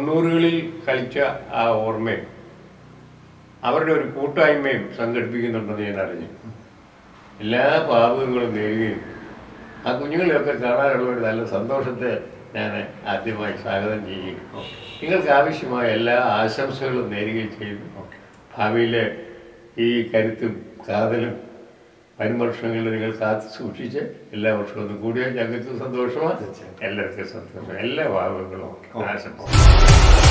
തൊണ്ണൂറുകളിൽ കളിച്ച ആ ഓർമ്മയും അവരുടെ ഒരു കൂട്ടായ്മയും സംഘടിപ്പിക്കുന്നുണ്ടെന്ന് ഞാൻ അറിഞ്ഞു എല്ലാ പാപങ്ങളും നേരുകയും ആ കുഞ്ഞുങ്ങളെയൊക്കെ കാണാനുള്ള ഒരു നല്ല സന്തോഷത്തെ ഞാൻ ആദ്യമായി സ്വാഗതം ചെയ്യും നിങ്ങൾക്ക് ആവശ്യമായ എല്ലാ ആശംസകളും നേരുകയും ചെയ്യുന്നു ഭാവിയിലെ ഈ കരുത്തും കാതലും വരും വർഷങ്ങളിൽ നിങ്ങൾ കാത്തു സൂക്ഷിച്ച് എല്ലാ വർഷവും ഒന്ന് കൂടിയാൽ ഞങ്ങൾക്ക് സന്തോഷമാണ് എല്ലാവർക്കും സന്തോഷം എല്ലാ ഭാവങ്ങളും ആശംസ